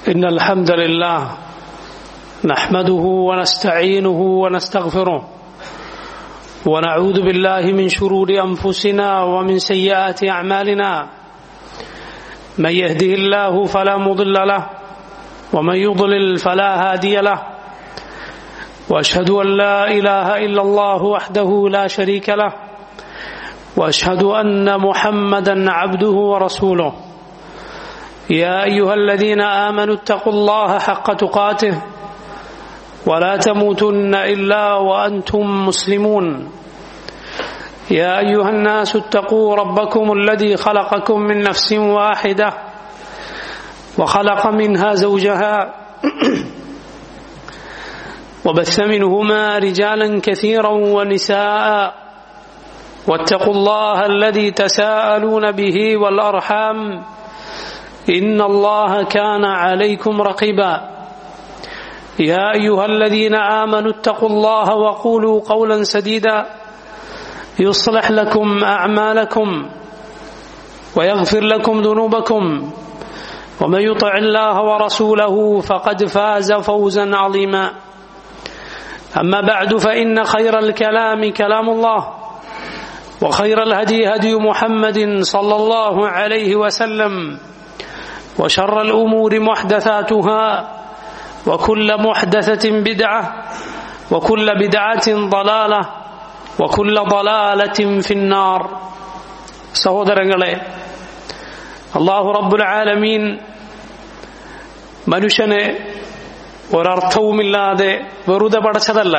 إن الحمد لله نحمده ونستعينه ونستغفره ونعوذ بالله من شرور أنفسنا ومن سيئات أعمالنا من يهده الله فلا مضل له ومن يضلل فلا هادي له واشهد ان لا اله الا الله وحده لا شريك له واشهد ان محمدا عبده ورسوله يا ايها الذين امنوا اتقوا الله حق تقاته ولا تموتن الا وانتم مسلمون يا ايها الناس اتقوا ربكم الذي خلقكم من نفس واحده وخلق منها زوجها وبث منهما رجالا كثيرا ونساء واتقوا الله الذي تساءلون به والارحام ان الله كان عليكم رقيبا يا ايها الذين امنوا اتقوا الله وقولوا قولا سديدا يصلح لكم اعمالكم ويغفر لكم ذنوبكم ومن يطع الله ورسوله فقد فاز فوزا عظيما أما بعد فإن خير الكلام كلام الله وخير الهدي هدي محمد صلى الله عليه وسلم وشر الأمور محدثاتها وكل محدثة بدعة وكل بدعة ضلالة وكل ضلالة في النار സഹോദരങ്ങളെ അള്ളാഹു റബ്ബുൽ ആലമീൻ മനുഷ്യനെ ഒരർത്ഥവുമില്ലാതെ വെറുതെ പടച്ചതല്ല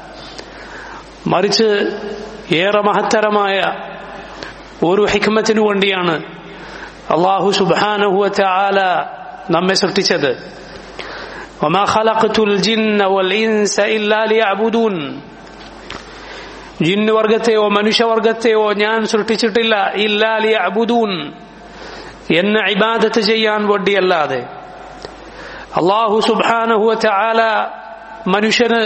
മറിച്ച് ഏറെ മഹത്തരമായ ഒരു ഹിക്മത്തിനു വേണ്ടിയാണ് അള്ളാഹു സുബാനഹുവറ്റ ആല നമ്മെ സൃഷ്ടിച്ചത് وما خلقت الجن والإنس إلا ليعبدون ജിന്ന് വർഗത്തെയോ മനുഷ്യവർഗത്തെയോ ഞാൻ സൃഷ്ടിച്ചിട്ടില്ല ഇല്ലാലി അബുദൂൻ എന്ന ഇബാദത്ത് ചെയ്യാൻ വേണ്ടിയല്ലാതെ അള്ളാഹു സുബാനഹുവറ്റ ആല മനുഷ്യന്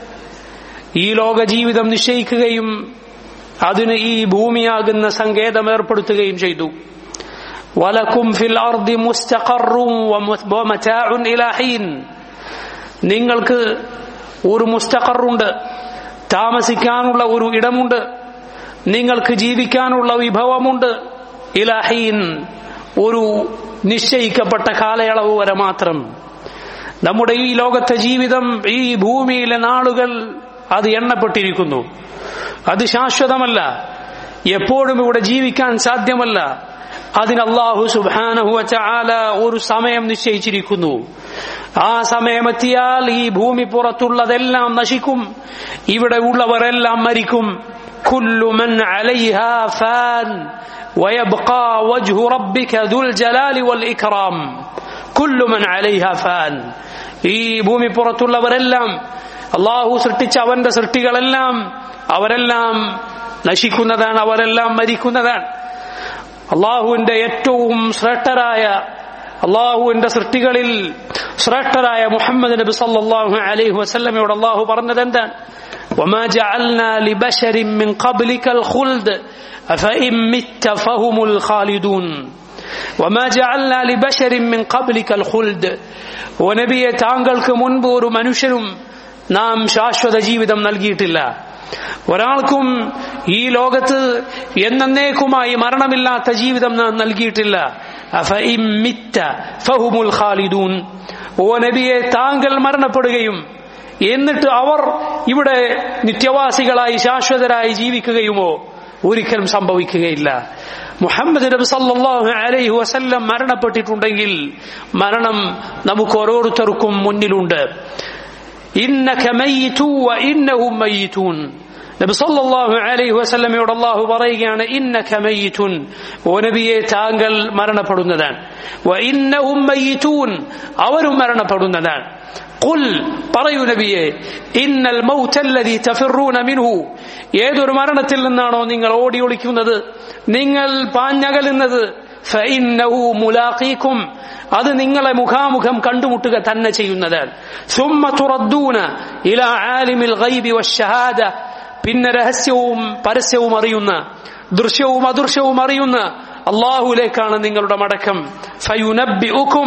ഈ ലോക ജീവിതം നിശ്ചയിക്കുകയും അതിന് ഈ ഭൂമിയാകുന്ന സങ്കേതം ഏർപ്പെടുത്തുകയും ചെയ്തു വലക്കും ഫിൽ അർദി മുസ്തഖറും വമതാഉൻ ഇലാ ഹീൻ നിങ്ങൾക്ക് ഒരു മുസ്തഖറുണ്ട് താമസിക്കാനുള്ള ഒരു ഇടമുണ്ട് നിങ്ങൾക്ക് ജീവിക്കാനുള്ള വിഭവമുണ്ട് ഇലാഹീൻ ഒരു നിശ്ചയിക്കപ്പെട്ട കാലയളവ് വരെ മാത്രം നമ്മുടെ ഈ ലോകത്തെ ജീവിതം ഈ ഭൂമിയിലെ നാളുകൾ അത് എണ്ണപ്പെട്ടിരിക്കുന്നു അത് ശാശ്വതമല്ല എപ്പോഴും ഇവിടെ ജീവിക്കാൻ സാധ്യമല്ല അതിന് അള്ളാഹു സുബാനഹുവ ചാല ഒരു സമയം നിശ്ചയിച്ചിരിക്കുന്നു ആ സമയമെത്തിയാൽ ഈ ഭൂമി പുറത്തുള്ളതെല്ലാം നശിക്കും ഇവിടെ ഉള്ളവരെല്ലാം മരിക്കും കുല്ലുമൻ അലൈഹ ഫാൻ ويبقى وجه ربك ذو الجلال والإكرام كل من عليها فان ഈ ഭൂമി പുറത്തുള്ളവരെല്ലാം അള്ളാഹു സൃഷ്ടിച്ച അവന്റെ സൃഷ്ടികളെല്ലാം അവരെല്ലാം നശിക്കുന്നതാണ് അവരെല്ലാം മരിക്കുന്നതാണ് അള്ളാഹുവിന്റെ ഏറ്റവും ശ്രേഷ്ഠരായ അള്ളാഹുവിന്റെ സൃഷ്ടികളിൽ ശ്രേഷ്ഠരായ മുഹമ്മദ് നബി സല്ലല്ലാഹു അലൈഹി വസല്ലമയോട് അള്ളാഹു പറഞ്ഞത് എന്താണ് وما جعلنا لبشر من قبلك الخلد أفإن مت فهم الخالدون وما جعلنا لبشر من قبلك الخلد ونبيه താങ്കൾക്ക് മുൻപ് ഒരു മനുഷ്യനും നാം ശാശ്വത ജീവിതം നൽകിയിട്ടില്ല ഒരാൾക്കും ഈ ലോകത്ത് എന്നേക്കുമായി മരണമില്ലാത്ത ജീവിതം നാം നൽകിയിട്ടില്ല ഓ നബിയെ താങ്കൾ മരണപ്പെടുകയും എന്നിട്ട് അവർ ഇവിടെ നിത്യവാസികളായി ശാശ്വതരായി ജീവിക്കുകയുമോ ഒരിക്കലും സംഭവിക്കുകയില്ല മുഹമ്മദ് നബി സല്ലല്ലാഹു അലൈഹി വസല്ലം മരണപ്പെട്ടിട്ടുണ്ടെങ്കിൽ മരണം നമുക്ക് ഓരോരുത്തർക്കും മുന്നിലുണ്ട് ഇന്നക മയ്യിതു വ ഇന്നഹും മയ്യിതൂൻ നബി സല്ലല്ലാഹു അലൈഹി വസല്ലമയോട് അല്ലാഹു പറയുകയാണ് ഇന്നക മയ്യിതുൻ ഓ നബിയെ താങ്കൾ മരണപ്പെടുന്നതാണ് വ ഇന്നഹും മയ്യിതൂൻ അവരും മരണപ്പെടുന്നതാണ് ഖുൽ പറയൂ നബിയെ ഇന്നൽ മൗത്തല്ലദി തഫിറൂന മിൻഹു ഏതൊരു മരണത്തിൽ നിന്നാണോ നിങ്ങൾ ഓടി ഒളിക്കുന്നത് നിങ്ങൾ പാഞ്ഞകലുന്നത് ഫഇന്നഹു മുലാഖീകും അത് നിങ്ങളെ മുഖാമുഖം കണ്ടുമുട്ടുക തന്നെ ചെയ്യുന്നതാണ് സുമ്മ തുറദ്ദൂന ഇലാ ആലിമിൽ ഗൈബി വശഹാദ പിന്നെ രഹസ്യവും പരസ്യവും അറിയുന്ന ദൃശ്യവും അദൃശ്യവും അറിയുന്ന അള്ളാഹുലേക്കാണ് നിങ്ങളുടെ മടക്കം ഫയുനബ്ബിഉകും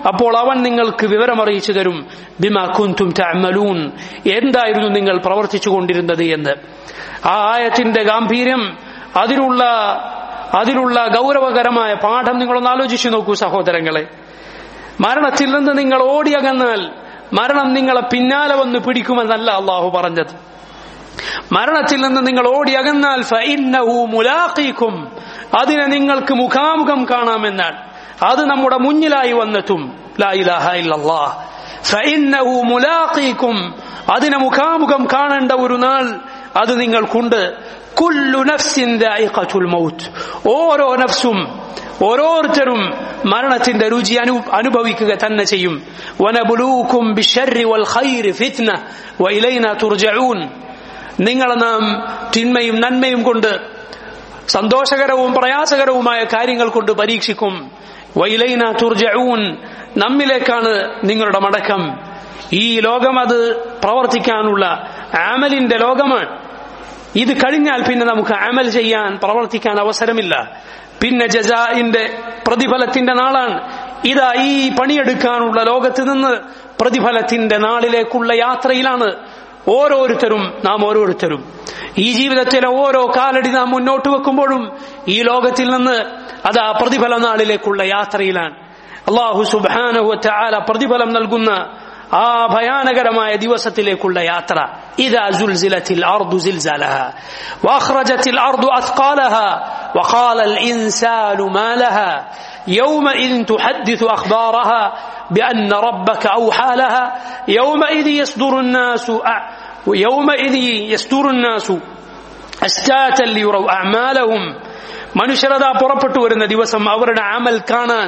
അപ്പോൾ അവൻ നിങ്ങൾക്ക് വിവരമറിയിച്ചു തരും ബിമാ കുന്തും തഅമലൂൻ എന്തായിരുന്നു നിങ്ങൾ പ്രവർത്തിച്ചു കൊണ്ടിരുന്നത് എന്ന് ആ ആയത്തിന്റെ ഗാംഭീര്യം അതിലുള്ള അതിലുള്ള ഗൗരവകരമായ പാഠം നിങ്ങളൊന്ന് ആലോചിച്ചു നോക്കൂ സഹോദരങ്ങളെ മരണത്തിൽ നിന്ന് നിങ്ങൾ ഓടിയകന്നാൽ മരണം നിങ്ങളെ പിന്നാലെ വന്ന് പിടിക്കുമെന്നല്ല അള്ളാഹു പറഞ്ഞത് മരണത്തിൽ നിന്ന് നിങ്ങൾ ഓടിയകന്നാൽ ഫഇന്നഹു മുലാഖീക്കും അതിനെ നിങ്ങൾക്ക് മുഖാമുഖം കാണാമെന്നാണ് അത് നമ്മുടെ മുന്നിലായി വന്നെത്തും ലാ ഇലാഹ ഇല്ലല്ലാഹ് ഫഇന്നഹു മുലാഖീക്കും അതിനെ മുഖാമുഖം കാണേണ്ട ഒരു നാൾ അത് നിങ്ങൾക്കുണ്ട് കുല്ലു നഫ്സിൻ ദായിഖത്തുൽ മൗത്ത് ഓരോ നഫ്സും ഓരോരുത്തരും മരണത്തിന്റെ രുചി അനു അനുഭവിക്കുക തന്നെ ചെയ്യും വനബുലൂക്കും ബിശർരി വൽ ഖൈരി ഫിത്ന വഇലൈന തുർജഊൻ നിങ്ങളെ നാം തിന്മയും നന്മയും കൊണ്ട് സന്തോഷകരവും പ്രയാസകരവുമായ കാര്യങ്ങൾ കൊണ്ട് പരീക്ഷിക്കും വൈലൈന തുർജഊൻ നമ്മിലേക്കാണ് നിങ്ങളുടെ മടക്കം ഈ ലോകം അത് പ്രവർത്തിക്കാനുള്ള ആമലിന്റെ ലോകമാണ് ഇത് കഴിഞ്ഞാൽ പിന്നെ നമുക്ക് അമൽ ചെയ്യാൻ പ്രവർത്തിക്കാൻ അവസരമില്ല പിന്നെ ജസാഇന്റെ പ്രതിഫലത്തിന്റെ നാളാണ് ഇതാ ഈ പണിയെടുക്കാനുള്ള ലോകത്ത് നിന്ന് പ്രതിഫലത്തിന്റെ നാളിലേക്കുള്ള യാത്രയിലാണ് ഓരോരുത്തരും നാം ഓരോരുത്തരും ഈ ജീവിതത്തിലെ ഓരോ കാലടി നാം മുന്നോട്ട് വെക്കുമ്പോഴും ഈ ലോകത്തിൽ നിന്ന് അതാ പ്രതിഫല നാളിലേക്കുള്ള യാത്രയിലാണ് അള്ളാഹു സുബാനഹു ആല പ്രതിഫലം നൽകുന്ന ആ ഭയാനകരമായ ദിവസത്തിലേക്കുള്ള യാത്ര إذا زلزلت الأرض زلزالها وأخرجت الأرض أثقالها وقال الإنسان ما لها يومئذ تحدث أخبارها بأن ربك أوحى لها يومئذ يصدر الناس يومئذ يصدر الناس أشتاتا ليروا أعمالهم മനുഷ്യരതാ പുറപ്പെട്ടു വരുന്ന ദിവസം അവരുടെ അമൽ കാണാൻ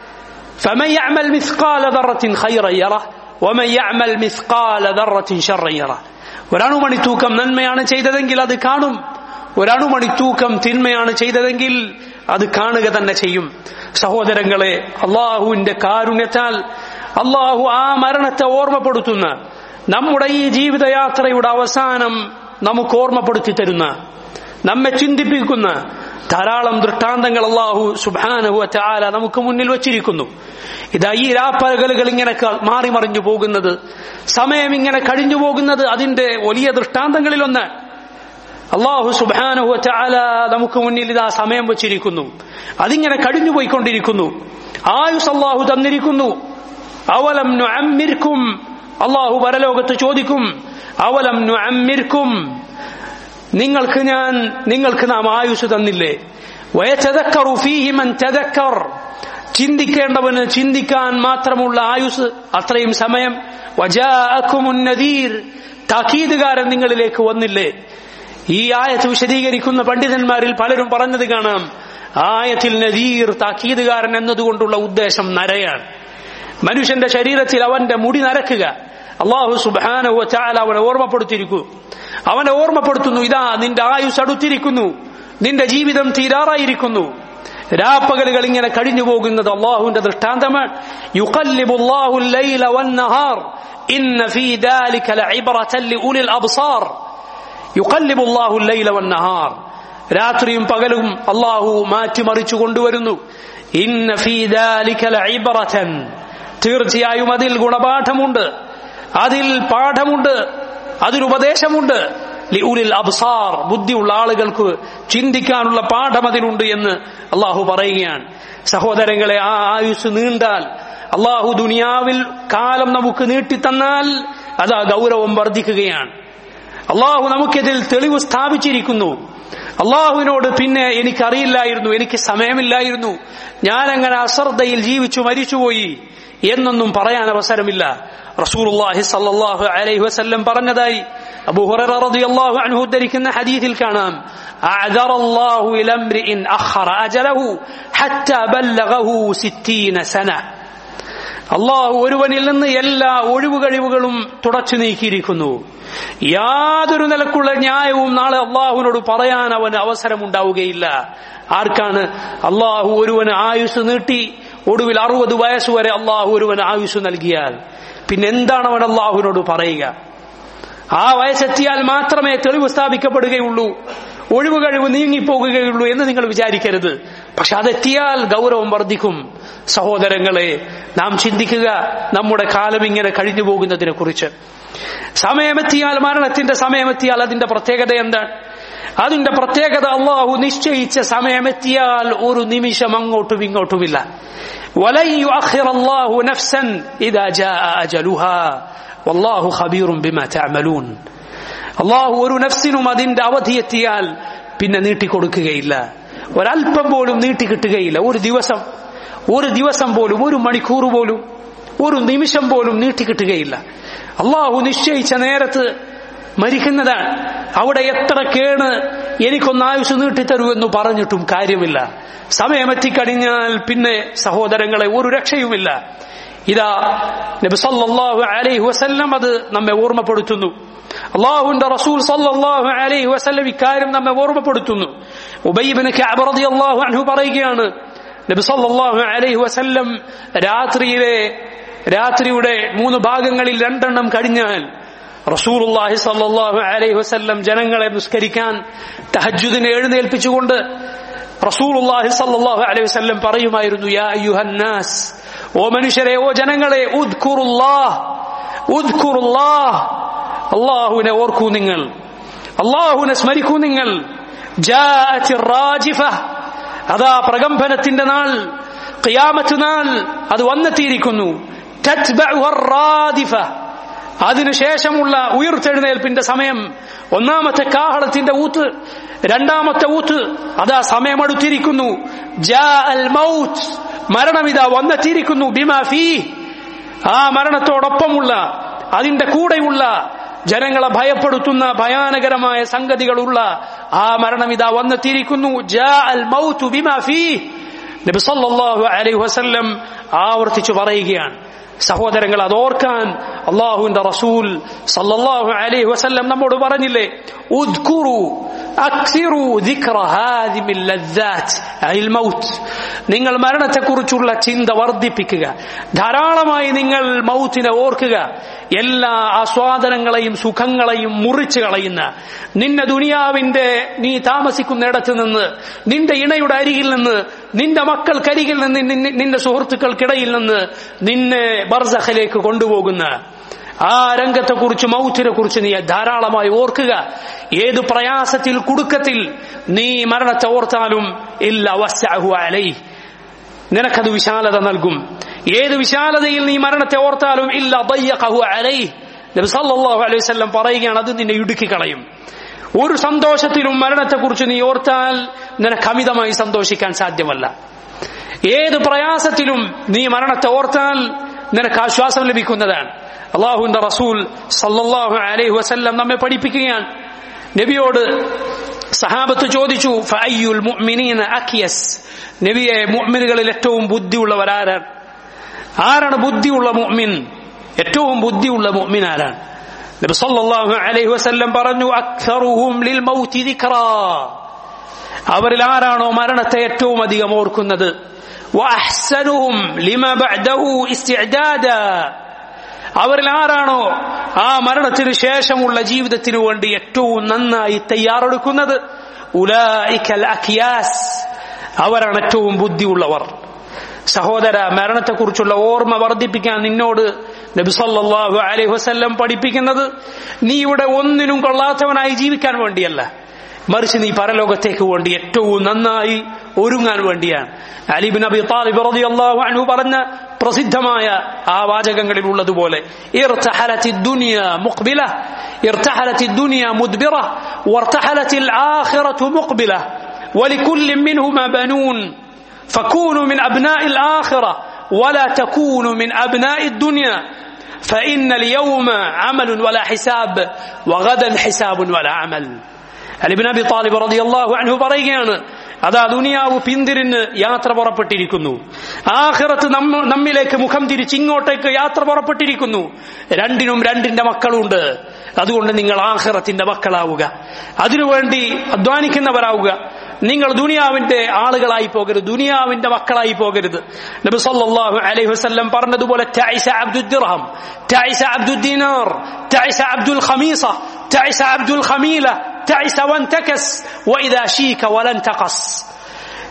فمن يعمل مثقال ذرة خيرا يره ومن يعمل مثقال ذرة شرا يره ഒരണുമണി തൂക്കം നന്മയാണ് ചെയ്തതെങ്കിൽ അത് കാണും ഒരണുമണി തൂക്കം തിന്മയാണ് ചെയ്തതെങ്കിൽ അത് കാണുക തന്നെ ചെയ്യും സഹോദരങ്ങളെ അള്ളാഹുവിന്റെ കാരുണ്യത്താൽ അള്ളാഹു ആ മരണത്തെ ഓർമ്മപ്പെടുത്തുന്ന നമ്മുടെ ഈ ജീവിതയാത്രയുടെ അവസാനം നമുക്ക് ഓർമ്മപ്പെടുത്തി തരുന്ന നമ്മെ ചിന്തിപ്പിക്കുന്ന ധാരാളം ദൃഷ്ടാന്തങ്ങൾ അള്ളാഹു സുബാനഹു ചാല നമുക്ക് മുന്നിൽ വച്ചിരിക്കുന്നു ഇതാ ഈ രാപ്പകലുകൾ ഇങ്ങനെ മാറി മറിഞ്ഞു പോകുന്നത് സമയം ഇങ്ങനെ കഴിഞ്ഞു പോകുന്നത് അതിന്റെ വലിയ ദൃഷ്ടാന്തങ്ങളിലൊന്ന് അള്ളാഹു സുബാനഹു ചാല നമുക്ക് മുന്നിൽ ഇതാ സമയം വച്ചിരിക്കുന്നു അതിങ്ങനെ കഴിഞ്ഞു പോയിക്കൊണ്ടിരിക്കുന്നു ആയുസ് അള്ളാഹു തന്നിരിക്കുന്നു അവലം അമ്മിർക്കും അള്ളാഹു പരലോകത്ത് ചോദിക്കും അവലം അമ്മിർക്കും നിങ്ങൾക്ക് ഞാൻ നിങ്ങൾക്ക് നാം ആയുസ് തന്നില്ലേ വയച്ചതക്കറു ഫീഹിമൻ ചതക്കർ ചിന്തിക്കേണ്ടവന് ചിന്തിക്കാൻ മാത്രമുള്ള ആയുസ് അത്രയും സമയം വജാഅക്കുമുന്നദീർ താക്കീതുകാരൻ നിങ്ങളിലേക്ക് വന്നില്ലേ ഈ ആയത്ത് വിശദീകരിക്കുന്ന പണ്ഡിതന്മാരിൽ പലരും പറഞ്ഞത് കാണാം ആയത്തിൽ നദീർ താക്കീതുകാരൻ എന്നതുകൊണ്ടുള്ള ഉദ്ദേശം നരയാണ് മനുഷ്യന്റെ ശരീരത്തിൽ അവന്റെ മുടി നരക്കുക അള്ളാഹു സുബാനഹു ചാല അവനെ ഓർമ്മപ്പെടുത്തിയിരിക്കൂ അവനെ ഓർമ്മപ്പെടുത്തുന്നു ഇതാ നിന്റെ ആയുസ് അടുത്തിരിക്കുന്നു നിന്റെ ജീവിതം തീരാറായിരിക്കുന്നു രാപ്പകലുകൾ ഇങ്ങനെ കഴിഞ്ഞു പോകുന്നത് അള്ളാഹുവിന്റെ ദൃഷ്ടാന്തമാണ് യുഖല്ലിബുല്ലാഹു الليل والنهار إن في ذلك لعبرة لأولي الأبصار يقلب الله الليل والنهار രാത്രിയും പകലും അള്ളാഹു മാറ്റിമറിച്ചു കൊണ്ടുവരുന്നു ഇന്ന ഫീ ദാലിക ലഇബ്റതൻ തീർച്ചയായും അതിൽ ഗുണപാഠമുണ്ട് അതിൽ പാഠമുണ്ട് അതിലുപദേശമുണ്ട് ലിഉലിൽ അബ്സാർ ബുദ്ധിയുള്ള ആളുകൾക്ക് ചിന്തിക്കാനുള്ള പാഠം അതിലുണ്ട് എന്ന് അള്ളാഹു പറയുകയാണ് സഹോദരങ്ങളെ ആ ആയുസ് നീണ്ടാൽ അള്ളാഹു ദുനിയാവിൽ കാലം നമുക്ക് നീട്ടിത്തന്നാൽ അത് ആ ഗൗരവം വർദ്ധിക്കുകയാണ് അള്ളാഹു നമുക്കിതിൽ തെളിവ് സ്ഥാപിച്ചിരിക്കുന്നു അള്ളാഹുവിനോട് പിന്നെ എനിക്കറിയില്ലായിരുന്നു എനിക്ക് സമയമില്ലായിരുന്നു ഞാൻ അങ്ങനെ അശ്രദ്ധയിൽ ജീവിച്ചു മരിച്ചുപോയി എന്നൊന്നും പറയാൻ അവസരമില്ല റസൂലുള്ളാഹി സല്ലല്ലാഹു അലൈഹി വസല്ലം പറഞ്ഞതായി അബൂ ഹുറൈറ റളിയല്ലാഹു അൻഹു ഉദ്ധരിക്കുന്ന ഹദീസിൽ കാണാം അഅദറ അല്ലാഹു ഇല ഇംറിഇൻ അഖറ അജലഹു ഹത്താ ബല്ലഗഹു 60 സന അള്ളാഹു ഒരുവനിൽ നിന്ന് എല്ലാ ഒഴിവ് കഴിവുകളും തുടച്ചു നീക്കിയിരിക്കുന്നു യാതൊരു നിലക്കുള്ള ന്യായവും നാളെ അള്ളാഹുവിനോട് പറയാൻ അവന് അവസരമുണ്ടാവുകയില്ല ആർക്കാണ് അള്ളാഹു ഒരുവന് ആയുസ് നീട്ടി ഒടുവിൽ അറുപത് വയസ്സുവരെ അള്ളാഹു ഒരുവന് ആയുസ് നൽകിയാൽ പിന്നെ എന്താണ് അവൻ അള്ളാഹുവിനോട് പറയുക ആ വയസ്സെത്തിയാൽ മാത്രമേ തെളിവ് സ്ഥാപിക്കപ്പെടുകയുള്ളൂ ഒഴിവ് കഴിവ് നീങ്ങിപ്പോകുകയുള്ളൂ എന്ന് നിങ്ങൾ വിചാരിക്കരുത് പക്ഷെ അതെത്തിയാൽ ഗൗരവം വർദ്ധിക്കും സഹോദരങ്ങളെ നാം ചിന്തിക്കുക നമ്മുടെ കാലം ഇങ്ങനെ കഴിഞ്ഞു പോകുന്നതിനെ കുറിച്ച് സമയമെത്തിയാൽ മരണത്തിന്റെ സമയമെത്തിയാൽ അതിന്റെ പ്രത്യേകത എന്താണ് അതിന്റെ പ്രത്യേകത അള്ളാഹു നിശ്ചയിച്ച സമയമെത്തിയാൽ ഒരു നിമിഷം അങ്ങോട്ടും ഇങ്ങോട്ടുമില്ല ولن يؤخر الله نفسا إذا جاء أجلها والله خبير بما تعملون അള്ളാഹു ഒരു നഫ്സിനും അതിന്റെ അവധിയെത്തിയാൽ പിന്നെ നീട്ടിക്കൊടുക്കുകയില്ല ഒരല്പം പോലും നീട്ടിക്കിട്ടുകയില്ല ഒരു ദിവസം ഒരു ദിവസം പോലും ഒരു മണിക്കൂർ പോലും ഒരു നിമിഷം പോലും നീട്ടിക്കിട്ടുകയില്ല അള്ളാഹു നിശ്ചയിച്ച നേരത്ത് മരിക്കുന്നതാണ് അവിടെ എത്ര കേണ് എനിക്കൊന്ന് ആയുസ് നീട്ടിത്തരൂ എന്ന് പറഞ്ഞിട്ടും കാര്യമില്ല സമയമെത്തിക്കഴിഞ്ഞാൽ പിന്നെ സഹോദരങ്ങളെ ഒരു രക്ഷയുമില്ല ഇതാ നബി സല്ലല്ലാഹു അലൈഹി വസല്ലം അത് നമ്മെ ഓർമ്മപ്പെടുത്തുന്നു അള്ളാഹുവിന്റെ റസൂൽ സല്ലല്ലാഹു അലൈഹി വസല്ലം ഇക്കാര്യം നമ്മെ ഓർമ്മപ്പെടുത്തുന്നു ഉബൈബിന് കഅബ് റളിയല്ലാഹു അൻഹു പറയുകയാണ് നബി സല്ലല്ലാഹു അലൈഹി വസല്ലം രാത്രിയിലെ രാത്രിയുടെ മൂന്ന് ഭാഗങ്ങളിൽ രണ്ടെണ്ണം കഴിഞ്ഞാൽ റസൂലുള്ളാഹി സല്ലല്ലാഹു അലൈഹി വസല്ലം ജനങ്ങളെ നിസ്കരിക്കാൻ തഹജ്ജുദിനെ എഴുന്നേൽപ്പിച്ചുകൊണ്ട് റസൂലുള്ളാഹി സല്ലല്ലാഹു അലൈഹി വസല്ലം പറയുമായിരുന്നു യാ അയ്യുഹന്നാസ് ഓ മനുഷ്യരെ ഓ ജനങ്ങളെ ഉദ്കുറുല്ലാഹ് ഉദ്കുറുല്ലാഹ് അള്ളാഹുവിനെ ഓർക്കൂ നിങ്ങൾ അള്ളാഹുവിനെ സ്മരിക്കൂ നിങ്ങൾ ജാഅത്തി റാജിഫ അതാ പ്രകമ്പനത്തിന്റെ നാൾ ഖിയാമത്ത് നാൾ അത് വന്നെത്തിയിരിക്കുന്നു തത്ബഉഹ റാദിഫ അതിനുശേഷമുള്ള ഉയർത്തെഴുന്നേൽപ്പിന്റെ സമയം ഒന്നാമത്തെ കാഹളത്തിന്റെ ഊത്ത് രണ്ടാമത്തെ ഊത്ത് അതാ സമയമെടുത്തിരിക്കുന്നു ജാ അൽ മൗത്ത് മരണമിതാ വന്നെത്തിയിരിക്കുന്നു ബിമാ ഫീ ആ മരണത്തോടൊപ്പമുള്ള അതിന്റെ കൂടെയുള്ള ജനങ്ങളെ ഭയപ്പെടുത്തുന്ന ഭയാനകരമായ സംഗതികളുള്ള ആ മരണം ഇതാ വന്നെത്തിയിരിക്കുന്നു ജാ അൽ മൗത്തു ബിമാ ഫീ നബി സല്ലല്ലാഹു അലൈഹി വസല്ലം ആവർത്തിച്ചു പറയുകയാണ് സഹോദരങ്ങൾ അത് ഓർക്കാൻ അള്ളാഹുവിന്റെ റസൂൽ സല്ലല്ലാഹു അലൈഹി വസല്ലം നമ്മോട് പറഞ്ഞില്ലേ ഉദ്കുറു അക്സിറു ദിക്റ ഹാദിമിൽ ലദ്ദാത്ത് അൽ മൗത്ത് നിങ്ങൾ മരണത്തെക്കുറിച്ചുള്ള ചിന്ത വർദ്ധിപ്പിക്കുക ധാരാളമായി നിങ്ങൾ മൗത്തിനെ ഓർക്കുക എല്ലാ ആസ്വാദനങ്ങളെയും സുഖങ്ങളെയും മുറിച്ചു കളയുന്ന നിന്നെ ദുനിയാവിന്റെ നീ താമസിക്കുന്നിടത്ത് നിന്ന് നിന്റെ ഇണയുടെ അരികിൽ നിന്ന് നിന്റെ മക്കൾക്കരികിൽ നിന്ന് നിന്നെ- നിന്റെ സുഹൃത്തുക്കൾക്കിടയിൽ നിന്ന് നിന്നെ ബർസഖിലേക്ക് കൊണ്ടുപോകുന്ന ആ രംഗത്തെക്കുറിച്ച് മൗത്തിനെ കുറിച്ച് നീ ധാരാളമായി ഓർക്കുക ഏത് പ്രയാസത്തിൽ കുടുക്കത്തിൽ നീ മരണത്തെ ഓർത്താലും ഇല്ല വസ്സഅഹു അലൈഹി നിനക്കത് വിശാലത നൽകും ഏത് വിശാലതയിൽ നീ മരണത്തെ ഓർത്താലും ഇല്ല ദയ്യഖഹു അലൈഹി നബി സല്ലല്ലാഹു അലൈഹി വസല്ലം പറയുകയാണ് അത് നിന്നെ ഇടുക്കി കളയും ഒരു സന്തോഷത്തിലും മരണത്തെക്കുറിച്ച് നീ ഓർത്താൽ നിനക്ക് അമിതമായി സന്തോഷിക്കാൻ സാധ്യമല്ല ഏത് പ്രയാസത്തിലും നീ മരണത്തെ ഓർത്താൽ നിനക്ക് ആശ്വാസം ലഭിക്കുന്നതാണ് അള്ളാഹുവിന്റെ റസൂൽ സല്ലല്ലാഹു അലൈഹി വസല്ലം നമ്മെ പഠിപ്പിക്കുകയാണ് നബിയോട് സഹാബത്ത് ചോദിച്ചു ഫഅയ്യുൽ മുഅ്മിനീന അക്യസ് നബിയെ മുഅ്മിനുകളിൽ ഏറ്റവും ബുദ്ധിയുള്ളവരാരാണ് ആരാണ് ബുദ്ധിയുള്ള മുഅ്മിൻ ഏറ്റവും ബുദ്ധിയുള്ള മുഅ്മിൻ ആരാണ് നബി സല്ലല്ലാഹു അലൈഹി വസല്ലം പറഞ്ഞു അക്സറുഹും ലിൽ മൗതി ദിക്റാ അവരിൽ ആരാണോ മരണത്തെ ഏറ്റവും അധികം ഓർക്കുന്നത് വഅഹ്സനുഹും ലിമ ബഅദഹു ഇസ്തിഅദാദാ അവരിൽ ആരാണോ ആ മരണത്തിന് ശേഷമുള്ള ജീവിതത്തിനു വേണ്ടി ഏറ്റവും നന്നായി തയ്യാറെടുക്കുന്നത് ഉലായിക്കൽ അഖിയാസ് അവരാണ് ഏറ്റവും ബുദ്ധിയുള്ളവർ സഹോദര മരണത്തെക്കുറിച്ചുള്ള ഓർമ്മ വർദ്ധിപ്പിക്കാൻ നിന്നോട് നബി സല്ലല്ലാഹു അലൈഹി വസല്ലം പഠിപ്പിക്കുന്നത് നീ ഇവിടെ ഒന്നിനും കൊള്ളാത്തവനായി ജീവിക്കാൻ വേണ്ടിയല്ല മറിച്ച് നീ പരലോകത്തേക്ക് വേണ്ടി ഏറ്റവും നന്നായി ഒരുങ്ങാൻ വേണ്ടിയാണ് അലിബിൻ അബി താലിബ് റളിയല്ലാഹു അൻഹു പറഞ്ഞ പ്രസിദ്ധമായ ആ വാചകങ്ങളിൽ ഉള്ളതുപോലെ ഇർതഹലത്തി ദുനിയ മുഖ്ബില ഇർതഹലത്തി ദുനിയ മുദ്ബിറ വർതഹലത്തി الآخرة مقبلة ولكل منهما بنون فكونوا من أبناء الآخرة ولا تكونوا من أبناء الدنيا فإن اليوم عمل ولا حساب وغدا حساب ولا عمل അലിബിൻ അബി താലിബ് റളിയല്ലാഹു അൻഹു പറയുകയാണ് അതാ ദുനിയാവ് പിന്തിരിഞ്ഞ് യാത്ര പുറപ്പെട്ടിരിക്കുന്നു ആഖിറത്ത് നമ്മ നമ്മിലേക്ക് മുഖം തിരിച്ച് ഇങ്ങോട്ടേക്ക് യാത്ര പുറപ്പെട്ടിരിക്കുന്നു രണ്ടിനും രണ്ടിന്റെ മക്കളുണ്ട് അതുകൊണ്ട് നിങ്ങൾ ആഖിറത്തിന്റെ മക്കളാവുക അതിനുവേണ്ടി അധ്വാനിക്കുന്നവരാവുക നിങ്ങൾ ദുനിയാവിന്റെ ആളുകളായി പോകരുത് ദുനിയാവിന്റെ മക്കളായി പോകരുത് നബി സല്ലല്ലാഹു അലൈഹി വസല്ലം പറഞ്ഞതുപോലെ തൈസ അബ്ദുൽ ദിർഹം തൈസ അബ്ദുൽ ദിനാർ തൈസ അബ്ദുൽ ഖമീസ തൈസ അബ്ദുൽ ഖമീല تعس وانتكس وإذا شيك ولن تقص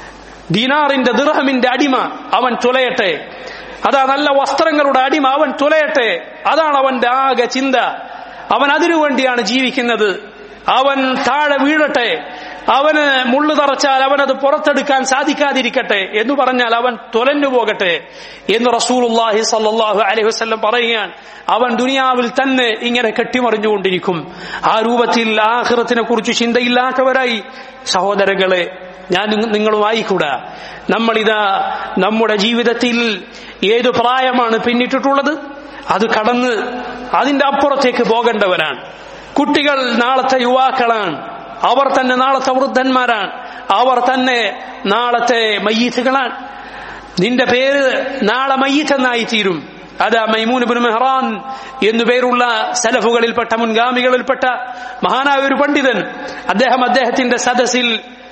ദീനാറിന്റെ ദിർഹമിന്റെ അടിമ അവൻ തുലയട്ടെ അതാ നല്ല വസ്ത്രങ്ങളുടെ അടിമ അവൻ തുലയട്ടെ അതാണ് അവന്റെ ആകെ ചിന്ത അവൻ അതിനു വേണ്ടിയാണ് ജീവിക്കുന്നത് അവൻ താഴെ വീഴട്ടെ അവന് മുള്ളു തറച്ചാൽ അവനത് പുറത്തെടുക്കാൻ സാധിക്കാതിരിക്കട്ടെ എന്ന് പറഞ്ഞാൽ അവൻ തുലഞ്ഞു പോകട്ടെ എന്ന് റസൂലുല്ലാഹി സല്ലാഹു അലൈഹി വസ്ല്ലം പറയുകയാണ് അവൻ ദുനിയാവിൽ തന്നെ ഇങ്ങനെ കെട്ടിമറിഞ്ഞുകൊണ്ടിരിക്കും ആ രൂപത്തിൽ ആഹൃത്തിനെ കുറിച്ച് ചിന്തയില്ലാത്തവരായി സഹോദരങ്ങളെ ഞാൻ നിങ്ങളുമായിക്കൂടാ നമ്മളിതാ നമ്മുടെ ജീവിതത്തിൽ ഏതു പ്രായമാണ് പിന്നിട്ടിട്ടുള്ളത് അത് കടന്ന് അതിന്റെ അപ്പുറത്തേക്ക് പോകേണ്ടവരാണ് കുട്ടികൾ നാളത്തെ യുവാക്കളാണ് അവർ തന്നെ നാളത്തെ വൃദ്ധന്മാരാണ് അവർ തന്നെ നാളത്തെ മയ്യീത്തുകളാണ് നിന്റെ പേര് നാളെ മയ്യീത്തെന്നായി തീരും അതാ മൈമൂൻ മെഹ്റാൻ എന്നു പേരുള്ള സലഫുകളിൽപ്പെട്ട മുൻഗാമികളിൽപ്പെട്ട മഹാനായ ഒരു പണ്ഡിതൻ അദ്ദേഹം അദ്ദേഹത്തിന്റെ സദസ്സിൽ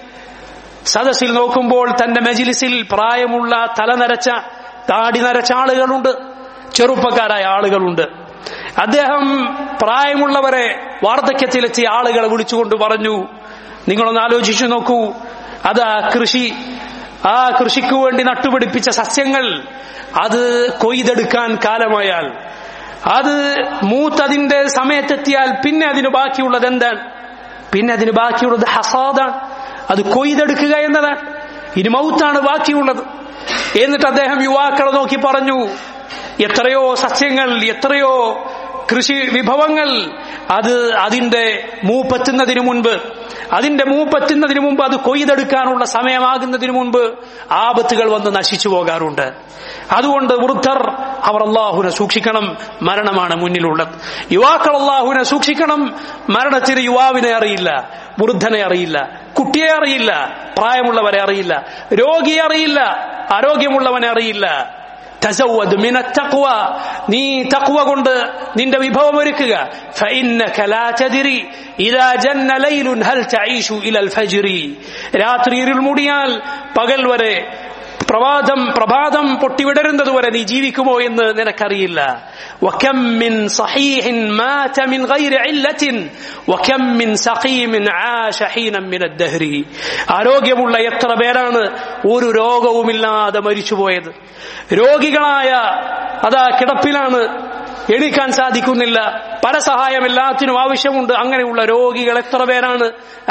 സദസ്സിൽ നോക്കുമ്പോൾ തന്റെ മജിലിസിൽ പ്രായമുള്ള തല നരച്ച താടി നരച്ച ആളുകളുണ്ട് ചെറുപ്പക്കാരായ ആളുകളുണ്ട് അദ്ദേഹം പ്രായമുള്ളവരെ വാർദ്ധക്യത്തിലെത്തിയ ആളുകളെ വിളിച്ചുകൊണ്ട് പറഞ്ഞു നിങ്ങളൊന്ന് ആലോചിച്ചു നോക്കൂ അത് ആ കൃഷി ആ കൃഷിക്ക് വേണ്ടി നട്ടുപിടിപ്പിച്ച സസ്യങ്ങൾ അത് കൊയ്തെടുക്കാൻ കാലമായാൽ അത് മൂത്തതിന്റെ സമയത്തെത്തിയാൽ പിന്നെ അതിന് ബാക്കിയുള്ളത് എന്താണ് പിന്നെ അതിന് ബാക്കിയുള്ളത് ഹസാദാണ് അത് കൊയ്തെടുക്കുക എന്നതാണ് ഇനി മൗത്താണ് ബാക്കിയുള്ളത് എന്നിട്ട് അദ്ദേഹം യുവാക്കളെ നോക്കി പറഞ്ഞു എത്രയോ സസ്യങ്ങൾ എത്രയോ കൃഷി വിഭവങ്ങൾ അത് അതിന്റെ മൂപ്പെത്തുന്നതിന് മുൻപ് അതിന്റെ മൂപ്പെത്തുന്നതിന് മുമ്പ് അത് കൊയ്തെടുക്കാനുള്ള സമയമാകുന്നതിന് മുൻപ് ആപത്തുകൾ വന്ന് നശിച്ചു പോകാറുണ്ട് അതുകൊണ്ട് വൃദ്ധർ അവർ അള്ളാഹുനെ സൂക്ഷിക്കണം മരണമാണ് മുന്നിലുള്ളത് യുവാക്കൾ അള്ളാഹുനെ സൂക്ഷിക്കണം മരണത്തിന് യുവാവിനെ അറിയില്ല വൃദ്ധനെ അറിയില്ല കുട്ടിയെ അറിയില്ല പ്രായമുള്ളവരെ അറിയില്ല രോഗിയെ അറിയില്ല ആരോഗ്യമുള്ളവനെ അറിയില്ല തസവദ് മിന തഖ്വ നീ തഖ്വ കൊണ്ട് നിന്റെ വിഭവം ഒരുക്കുക ഫഇന്നക ലാ തദ്രി ഇദാ ജന്ന ലൈലുൻ ഹൽ തഈഷു ഇലൽ ഫജ്രി രാത്രി ഇരുൾ മൂടിയാൽ പകൽ വരെ പ്രഭാതം പ്രഭാതം പൊട്ടിവിടരുന്നത് വരെ നീ ജീവിക്കുമോ എന്ന് നിനക്കറിയില്ല وكم من صحيح مات من غير علة وكم من سقيم عاش حينا من الدهر ആരോഗ്യമുള്ള എത്ര പേരാണ് ഒരു രോഗവുമില്ലാതെ മരിച്ചുപോയത് രോഗികളായ അതാ കിടപ്പിലാണ് എണീക്കാൻ സാധിക്കുന്നില്ല പരസഹായം എല്ലാത്തിനും ആവശ്യമുണ്ട് അങ്ങനെയുള്ള രോഗികൾ എത്ര പേരാണ്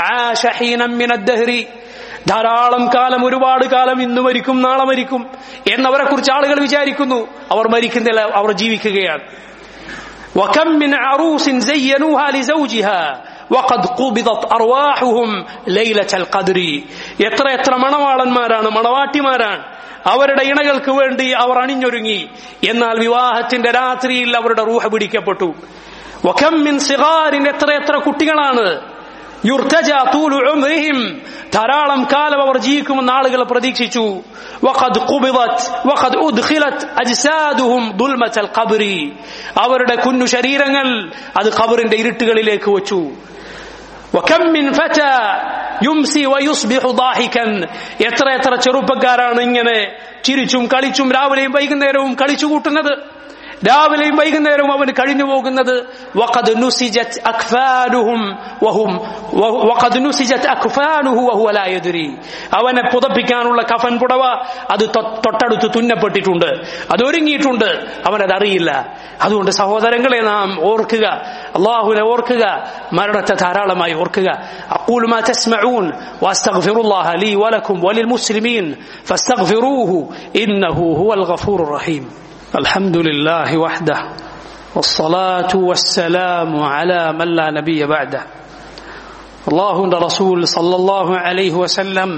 ആഷഹീനമ്മിനദ്ദഹരി ധാരാളം കാലം ഒരുപാട് കാലം ഇന്ന് മരിക്കും നാളെ മരിക്കും എന്നവരെ കുറിച്ച് ആളുകൾ വിചാരിക്കുന്നു അവർ മരിക്കുന്നില്ല അവർ ജീവിക്കുകയാണ് وكم من عروس زينوها لزوجها وقد قبضت أرواحهم ليلة القدر എത്ര എത്ര മണവാളന്മാരാണ് മണവാട്ടിമാരാണ് അവരുടെ ഇണകൾക്ക് വേണ്ടി അവർ അണിഞ്ഞൊരുങ്ങി എന്നാൽ വിവാഹത്തിന്റെ രാത്രിയിൽ അവരുടെ റൂഹ പിടിക്കപ്പെട്ടു വഖം മിൻ സിഗാരിൻ എത്ര എത്ര കുട്ടികളാണ് യുർത്തജ തൂലു ഉംറിഹിം ധാരാളം കാലം അവർ ജീവിക്കുമെന്ന് ആളുകൾ പ്രതീക്ഷിച്ചു വഖദ് ഖുബിദത് വഖദ് ഉദ്ഖിലത് അജ്സാദുഹും ദുൽമത്തൽ ഖബ്രി അവരുടെ കുഞ്ഞു ശരീരങ്ങൾ അത് ഖബറിന്റെ ഇരുട്ടുകളിലേക്ക് വെച്ചു وكم من فتى يمسي ويصبح ضاحكا എത്ര എത്ര ചെറുപ്പക്കാരാണ് ഇങ്ങനെ ചിരിച്ചും കളിച്ചും രാവിലെയും വൈകുന്നേരവും കളിച്ചു കൂട്ടുന്നത് രാവിലെയും വൈകുന്നേരവും അവന് കഴിഞ്ഞു പോകുന്നത് വഖദ് നുസിജത് അക്ഫാനുഹും വഹും വഖദ് നുസിജത് അക്ഫാനുഹു വഹുവ ലാ യദ്രി അവനെ പുതപ്പിക്കാനുള്ള കഫൻ പുടവ അത് തൊട്ടടുത്ത് തുന്നപ്പെട്ടിട്ടുണ്ട് അത് ഒരുങ്ങിയിട്ടുണ്ട് അവനത് അറിയില്ല അതുകൊണ്ട് സഹോദരങ്ങളെ നാം ഓർക്കുക അള്ളാഹുവിനെ ഓർക്കുക മരണത്തെ ധാരാളമായി ഓർക്കുക أقول ما تسمعون وأستغفر الله لي ولكم وللمسلمين فاستغفروه إنه هو الغفور الرحيم الحمد لله وحده والصلاة والسلام على من لا نبي بعده അള്ളാഹുവിന്റെ റസൂൽ സല്ലല്ലാഹു അലൈഹി വസല്ലം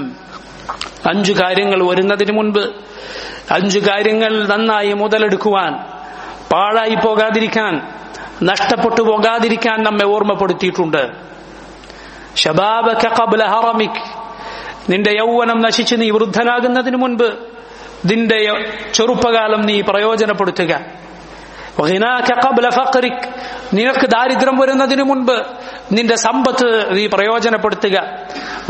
അഞ്ചു കാര്യങ്ങൾ വരുന്നതിന് മുൻപ് അഞ്ചു കാര്യങ്ങൾ നന്നായി മുതലെടുക്കുവാൻ പാഴായി പോകാതിരിക്കാൻ നഷ്ടപ്പെട്ടു പോകാതിരിക്കാൻ നമ്മെ ഓർമ്മപ്പെടുത്തിയിട്ടുണ്ട് ഷബാബക ഖബ്ല ഹറമിക് നിന്റെ യൗവനം നശിച്ച് നീ വൃദ്ധനാകുന്നതിന് മുൻപ് നിന്റെ ചെറുപ്പകാലം നീ പ്രയോജനപ്പെടുത്തുക നിനക്ക് ദാരിദ്ര്യം വരുന്നതിന് മുൻപ് നിന്റെ സമ്പത്ത് നീ പ്രയോജനപ്പെടുത്തുക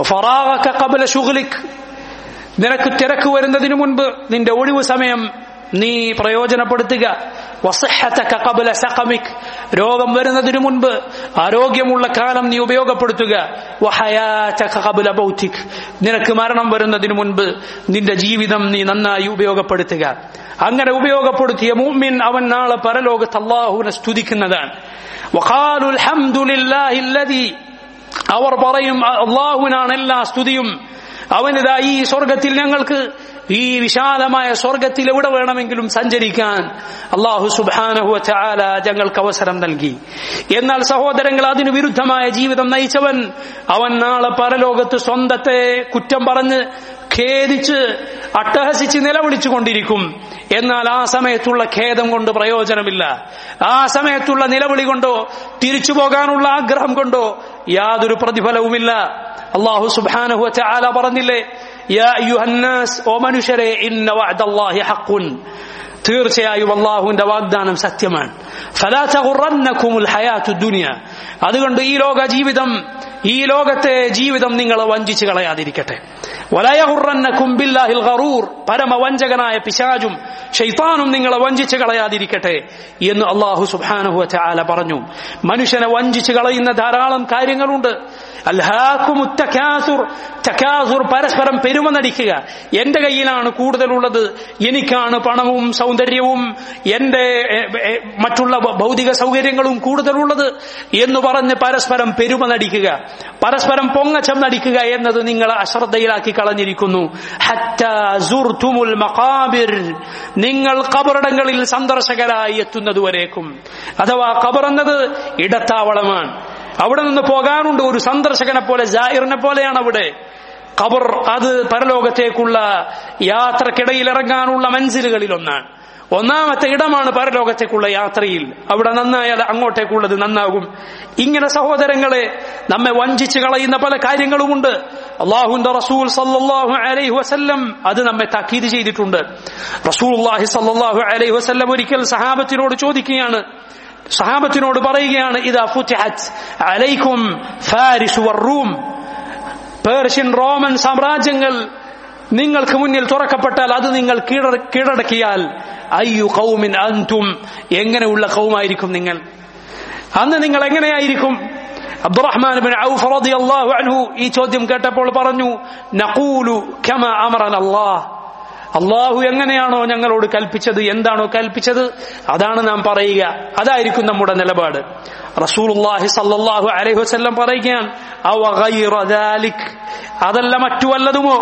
നിനക്ക് തിരക്ക് വരുന്നതിന് മുൻപ് നിന്റെ ഒഴിവ് സമയം നീ പ്രയോജനപ്പെടുത്തുക വസഹതക ഖബ്ല സഖമിക് രോഗം വരുന്നതിനു മുൻപ് ആരോഗ്യമുള്ള കാലം നീ ഉപയോഗപ്പെടുത്തുക വഹയാതക ഖബ്ല മൗതിക് നിനക്ക് മരണം വരുന്നതിനു മുൻപ് നിന്റെ ജീവിതം നീ നന്നായി ഉപയോഗപ്പെടുത്തുക അങ്ങനെ ഉപയോഗപ്പെടുത്തിയ മുഅ്മിൻ അവൻ നാളെ പരലോകത്ത് അള്ളാഹുവിനെ സ്തുതിക്കുന്നതാണ് വഖാലു അൽഹംദുലില്ലാഹി അല്ലദീ അവർ പറയും അള്ളാഹുവിനാണ് എല്ലാ സ്തുതിയും അവനിതാ ഈ സ്വർഗത്തിൽ ഞങ്ങൾക്ക് ഈ വിശാലമായ സ്വർഗത്തിൽ എവിടെ വേണമെങ്കിലും സഞ്ചരിക്കാൻ അള്ളാഹു സുബാനഹു ചാല ഞങ്ങൾക്ക് അവസരം നൽകി എന്നാൽ സഹോദരങ്ങൾ അതിനു വിരുദ്ധമായ ജീവിതം നയിച്ചവൻ അവൻ നാളെ പരലോകത്ത് സ്വന്തത്തെ കുറ്റം പറഞ്ഞ് ഖേദിച്ച് അട്ടഹസിച്ച് നിലവിളിച്ചു കൊണ്ടിരിക്കും എന്നാൽ ആ സമയത്തുള്ള ഖേദം കൊണ്ട് പ്രയോജനമില്ല ആ സമയത്തുള്ള നിലവിളി കൊണ്ടോ തിരിച്ചു പോകാനുള്ള ആഗ്രഹം കൊണ്ടോ യാതൊരു പ്രതിഫലവുമില്ല അള്ളാഹു സുബാനഹു ചാല പറഞ്ഞില്ലേ യാ അയ്യുഹന്നാസ് ഓ മനുഷ്യരെ ഇന്ന വഅദല്ലാഹി ഹഖുൻ തീർച്ചയായും അള്ളാഹുവിന്റെ വാഗ്ദാനം സത്യമാണ് ഫലാ തഗുറന്നകുമുൽ ഹയാത്തു ദുനിയ അതുകൊണ്ട് ഈ ലോക ജീവിതം ഈ ലോകത്തെ ജീവിതം നിങ്ങളെ വഞ്ചിച്ചു കളയാതിരിക്കട്ടെ വലയഹുറന്നക്കും ബില്ലാഹിൽ ഗറൂർ പരമവഞ്ചകനായ പിശാജും ഷെയ്ത്താനും നിങ്ങളെ വഞ്ചിച്ചു കളയാതിരിക്കട്ടെ എന്ന് അള്ളാഹു സുബ്ഹാനഹു വതആല പറഞ്ഞു മനുഷ്യനെ വഞ്ചിച്ചു കളയുന്ന ധാരാളം കാര്യങ്ങളുണ്ട് തക്കാസുർ പരസ്പരം പെരുമ നടിക്കുക എന്റെ കയ്യിലാണ് കൂടുതലുള്ളത് എനിക്കാണ് പണവും സൗന്ദര്യവും എന്റെ മറ്റുള്ള ഭൗതിക സൗകര്യങ്ങളും കൂടുതലുള്ളത് എന്ന് പറഞ്ഞ് പരസ്പരം പെരുമ നടിക്കുക പരസ്പരം പൊങ്ങച്ചം നടിക്കുക എന്നത് നിങ്ങളെ അശ്രദ്ധയിലാക്കി കളഞ്ഞിരിക്കുന്നു നിങ്ങൾ കബറിടങ്ങളിൽ സന്ദർശകരായി എത്തുന്നതുവരേക്കും അഥവാ കബർ എന്നത് ഇടത്താവളമാണ് അവിടെ നിന്ന് പോകാനുണ്ട് ഒരു സന്ദർശകനെ പോലെ ജാഹിറിനെ പോലെയാണ് അവിടെ ഖബർ അത് പരലോകത്തേക്കുള്ള യാത്രക്കിടയിൽ ഇറങ്ങാനുള്ള മൻസിലുകളിൽ ഒന്നാണ് ഒന്നാമത്തെ ഇടമാണ് പരലോകത്തേക്കുള്ള യാത്രയിൽ അവിടെ നന്നായാൽ അങ്ങോട്ടേക്കുള്ളത് നന്നാകും ഇങ്ങനെ സഹോദരങ്ങളെ നമ്മെ വഞ്ചിച്ചു കളയുന്ന പല കാര്യങ്ങളുമുണ്ട് അള്ളാഹുന്റെ റസൂൽ സല്ലല്ലാഹു അലൈഹി വസല്ലം അത് നമ്മെ താക്കീത് ചെയ്തിട്ടുണ്ട് റസൂൽ സല്ലല്ലാഹു അലൈഹി വസല്ലം ഒരിക്കൽ സഹാബത്തിനോട് ചോദിക്കുകയാണ് സഹാബത്തിനോട് പറയുകയാണ് ഇതാ ഫുത്തിഹത്ത് അലൈക്കും ഫാരിസ് റൂം പേർഷ്യൻ റോമൻ സാമ്രാജ്യങ്ങൾ നിങ്ങൾക്ക് മുന്നിൽ തുറക്കപ്പെട്ടാൽ അത് നിങ്ങൾ കീഴടക്കിയാൽ അയ്യു കൗമിൻ അന്തും എങ്ങനെയുള്ള കൗമായിരിക്കും നിങ്ങൾ അന്ന് നിങ്ങൾ എങ്ങനെയായിരിക്കും അബ്ദുറഹ്മാൻ ബിൻ ഔഫ് റളിയല്ലാഹു അൻഹു ഈ ചോദ്യം കേട്ടപ്പോൾ പറഞ്ഞു നഖൂലു കമാ അമറന അല്ലാഹ് അള്ളാഹു എങ്ങനെയാണോ ഞങ്ങളോട് കൽപ്പിച്ചത് എന്താണോ കൽപ്പിച്ചത് അതാണ് നാം പറയുക അതായിരിക്കും നമ്മുടെ നിലപാട് റസൂലുള്ളാഹി സല്ലല്ലാഹു അലൈഹി വസല്ലം പറയുകയാണ് അവ ഗൈറ ദാലിക് അതല്ല മറ്റു വല്ലതുമോ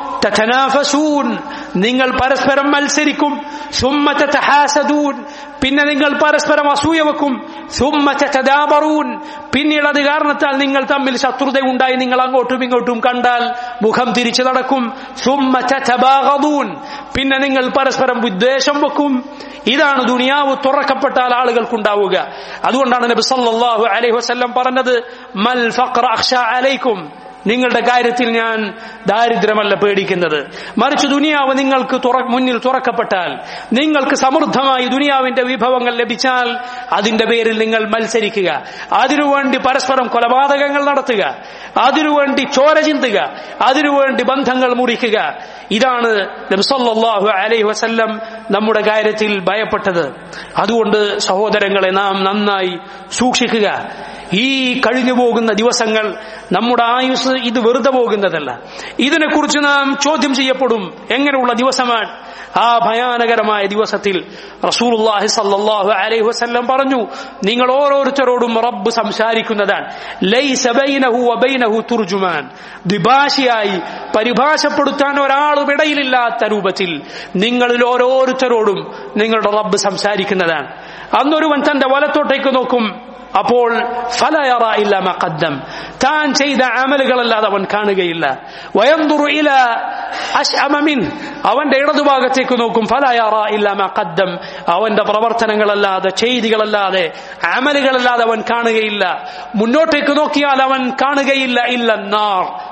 തതനാഫസൂൻ നിങ്ങൾ പരസ്പരം മത്സരിക്കും സുമ്മ തതഹാസദൂൻ പിന്നെ നിങ്ങൾ പരസ്പരം അസൂയ വെക്കും സുമ്മ തതദാബറൂൻ പിന്നീട് അത് കാരണത്താൽ നിങ്ങൾ തമ്മിൽ ശത്രുത ഉണ്ടായി നിങ്ങൾ അങ്ങോട്ടും ഇങ്ങോട്ടും കണ്ടാൽ മുഖം തിരിച്ചു നടക്കും സുമ്മ തതബാഗദൂൻ പിന്നെ നിങ്ങൾ പരസ്പരം വിദ്വേഷം വെക്കും ഇതാണ് ദുനിയാവ് തുറക്കപ്പെട്ടാൽ ആളുകൾക്കുണ്ടാവുക അതുകൊണ്ടാണ് നബി സല്ലല്ലാഹു അലൈഹി വസല്ലം പറഞ്ഞത് മൽ ഫഖ്റ അഖ്ഷ അലൈക്കും നിങ്ങളുടെ കാര്യത്തിൽ ഞാൻ ദാരിദ്ര്യമല്ല പേടിക്കുന്നത് മറിച്ച് ദുനിയാവ് നിങ്ങൾക്ക് മുന്നിൽ തുറക്കപ്പെട്ടാൽ നിങ്ങൾക്ക് സമൃദ്ധമായി ദുനിയാവിന്റെ വിഭവങ്ങൾ ലഭിച്ചാൽ അതിന്റെ പേരിൽ നിങ്ങൾ മത്സരിക്കുക അതിനുവേണ്ടി പരസ്പരം കൊലപാതകങ്ങൾ നടത്തുക അതിനുവേണ്ടി ചോര ചിന്തുക അതിനുവേണ്ടി ബന്ധങ്ങൾ മുറിക്കുക ഇതാണ് നബ്സല്ലാഹു അലൈഹി വസല്ലം നമ്മുടെ കാര്യത്തിൽ ഭയപ്പെട്ടത് അതുകൊണ്ട് സഹോദരങ്ങളെ നാം നന്നായി സൂക്ഷിക്കുക ഈ കഴിഞ്ഞു പോകുന്ന ദിവസങ്ങൾ നമ്മുടെ ആയുസ് ഇത് വെറുതെ പോകുന്നതല്ല ഇതിനെക്കുറിച്ച് നാം ചോദ്യം ചെയ്യപ്പെടും എങ്ങനെയുള്ള ദിവസമാണ് ആ ഭയാനകരമായ ദിവസത്തിൽ റസൂലുള്ളാഹി സല്ലല്ലാഹു അലൈഹി വസല്ലം പറഞ്ഞു നിങ്ങൾ ഓരോരുത്തരോടും റബ്ബ് സംസാരിക്കുന്നതാണ് ലൈസ ബൈനഹു വബൈനഹു തുർജുമാൻ ദ്വിഭാഷിയായി പരിഭാഷപ്പെടുത്താൻ ഒരാളും ഇടയിലില്ലാത്ത രൂപത്തിൽ നിങ്ങളിൽ ഓരോരുത്തരോടും നിങ്ങളുടെ റബ്ബ് സംസാരിക്കുന്നതാണ് അന്നൊരുവൻ തന്റെ വലത്തോട്ടേക്ക് നോക്കും അപ്പോൾ ഫലയറ ഇല്ല മഖദ്ദം താൻ ചെയ്ത അമലുകളല്ലാതെ അവൻ കാണുകയില്ല വയന്തുറു ഇല അശ്അമമിൻ അവന്റെ ഇടതുഭാഗത്തേക്ക് നോക്കും ഫലയറ ഇല്ല മഖദ്ദം അവന്റെ പ്രവർത്തനങ്ങളല്ലാതെ ചെയ്തികളല്ലാതെ അമലുകളല്ലാതെ അവൻ കാണുകയില്ല മുന്നോട്ടേക്ക് നോക്കിയാൽ അവൻ കാണുകയില്ല ഇല്ല നാർ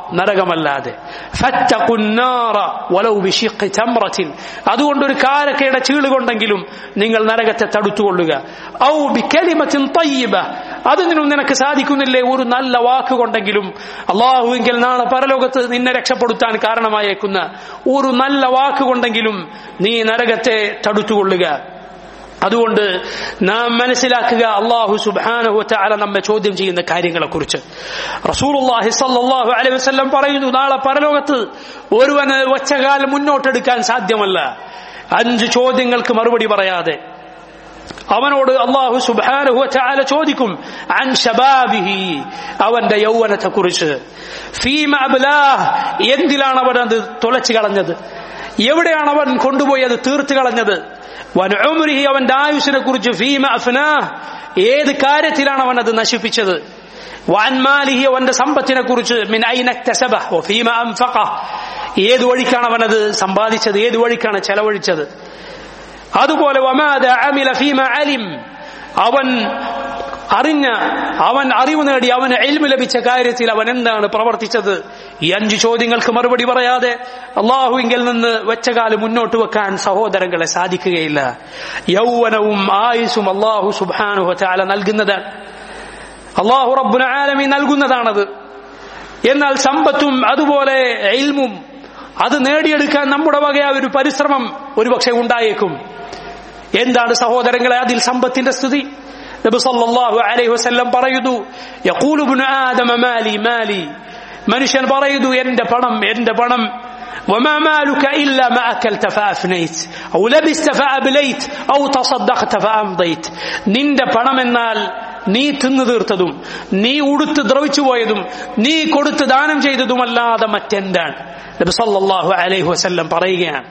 നരകമല്ലാതെ ഫത്തഖുൻ നാറ വലൗ ബിശിഖ്ഖി തംറത്തിൻ അതുകൊണ്ട് ഒരു കാരക്കയുടെ ചീള് കൊണ്ടെങ്കിലും നിങ്ങൾ നരകത്തെ തടുത്തുകൊള്ളുക ഔ ബികലിമത്തിൻ തയ്യിബ അതിനും നിനക്ക് സാധിക്കുന്നില്ലേ ഒരു നല്ല വാക്ക് കൊണ്ടെങ്കിലും അള്ളാഹുവെങ്കിൽ നാളെ പരലോകത്ത് നിന്നെ രക്ഷപ്പെടുത്താൻ കാരണമായേക്കുന്ന ഒരു നല്ല വാക്ക് കൊണ്ടെങ്കിലും നീ നരകത്തെ തടുത്തുകൊള്ളുക അതുകൊണ്ട് നാം മനസ്സിലാക്കുക അള്ളാഹു സുബാനഹു ചാല നമ്മെ ചോദ്യം ചെയ്യുന്ന കാര്യങ്ങളെ കുറിച്ച് റസൂലുള്ളാഹി സല്ലല്ലാഹു അലൈഹി വസല്ലം പറയുന്നു നാളെ പരലോകത്ത് ഒരുവന് ഒച്ചകാലം മുന്നോട്ടെടുക്കാൻ സാധ്യമല്ല അഞ്ച് ചോദ്യങ്ങൾക്ക് മറുപടി പറയാതെ അവനോട് അള്ളാഹു സുബാനഹു ചാല ചോദിക്കും അൻ ഷബാബിഹി അവന്റെ യൗവനത്തെ കുറിച്ച് ഫീമ അബ്ലാഹ് എന്തിലാണ് അവൻ അത് തുളച്ചു കളഞ്ഞത് എവിടെയാണ് അവൻ കൊണ്ടുപോയി അത് തീർത്തു കളഞ്ഞത് വനുമരിഹി അവന്റെ ആയുഷിനെ കുറിച്ച് ഫീമ അഫ്നാഹ് ഏത് കാര്യത്തിലാണ് അവൻ അത് നശിപ്പിച്ചത് വാൻമാലിഹി അവന്റെ സമ്പത്തിനെ കുറിച്ച് മിൻ ഐനക്തസബ ഫീമ അംഫഖ ഏത് വഴിക്കാണ് അവൻ അത് സമ്പാദിച്ചത് ഏത് വഴിക്കാണ് ചെലവഴിച്ചത് അതുപോലെ വമാദ അമില ഫീമ അലിം അവൻ അറിഞ്ഞ അവൻ അറിവ് നേടി അവന് എൽമു ലഭിച്ച കാര്യത്തിൽ അവൻ എന്താണ് പ്രവർത്തിച്ചത് ഈ അഞ്ച് ചോദ്യങ്ങൾക്ക് മറുപടി പറയാതെ അള്ളാഹുവിങ്കിൽ നിന്ന് വെച്ചകാല് മുന്നോട്ട് വെക്കാൻ സഹോദരങ്ങളെ സാധിക്കുകയില്ല യൗവനവും ആയുസും അള്ളാഹു സുബാനു ചാല നൽകുന്നതാണ് അള്ളാഹു റബ്ബുന ആലമി നൽകുന്നതാണത് എന്നാൽ സമ്പത്തും അതുപോലെ എൽമും അത് നേടിയെടുക്കാൻ നമ്മുടെ വകയായ ഒരു പരിശ്രമം ഒരുപക്ഷെ ഉണ്ടായേക്കും എന്താണ് സഹോദരങ്ങളെ അതിൽ സമ്പത്തിന്റെ സ്ഥിതി നബി സല്ലല്ലാഹു അലൈഹി വസല്ലം പറയുന്നു യഖൂലു ഇബ്നു ആദമ മാലി മാലി മനുഷ്യൻ പറയുന്നു എന്റെ പണം എന്റെ പണം وما مالك إلا ما أكلت فأفنيت أو لبست فأبليت أو تصدقت فأمضيت നിന്റെ പണം എന്നാൽ നീ തിന്നു തീർത്തതും നീ ഉടുത്ത് ദ്രവിച്ചു പോയതും നീ കൊടുത്ത് ദാനം ചെയ്തതുമല്ലാതെ മറ്റെന്താണ് നബി സല്ലല്ലാഹു അലൈഹി വസല്ലം പറയുകയാണ്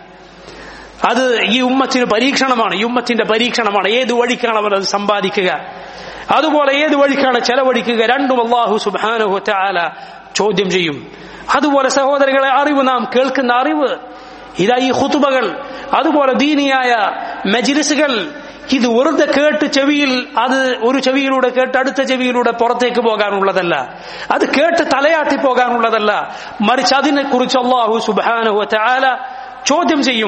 അത് ഈ ഉമ്മത്തിന് പരീക്ഷണമാണ് ഈ ഉമ്മത്തിന്റെ പരീക്ഷണമാണ് ഏത് വഴിക്കാണ് അവർ അത് സമ്പാദിക്കുക അതുപോലെ ഏത് വഴിക്കാണ് ചെലവഴിക്കുക രണ്ടും അള്ളാഹു സുബാനുഹു ചാല ചോദ്യം ചെയ്യും അതുപോലെ സഹോദരങ്ങളെ അറിവ് നാം കേൾക്കുന്ന അറിവ് ഇതാ ഈ ഹുതുബകൾ അതുപോലെ ദീനിയായ മജിലിസുകൾ ഇത് വെറുതെ കേട്ട് ചെവിയിൽ അത് ഒരു ചെവിയിലൂടെ കേട്ട് അടുത്ത ചെവിയിലൂടെ പുറത്തേക്ക് പോകാനുള്ളതല്ല അത് കേട്ട് തലയാട്ടി പോകാനുള്ളതല്ല മറിച്ച് അതിനെക്കുറിച്ച് അള്ളാഹു സുബാനുഹു ചാല ചോദ്യം ചെയ്യും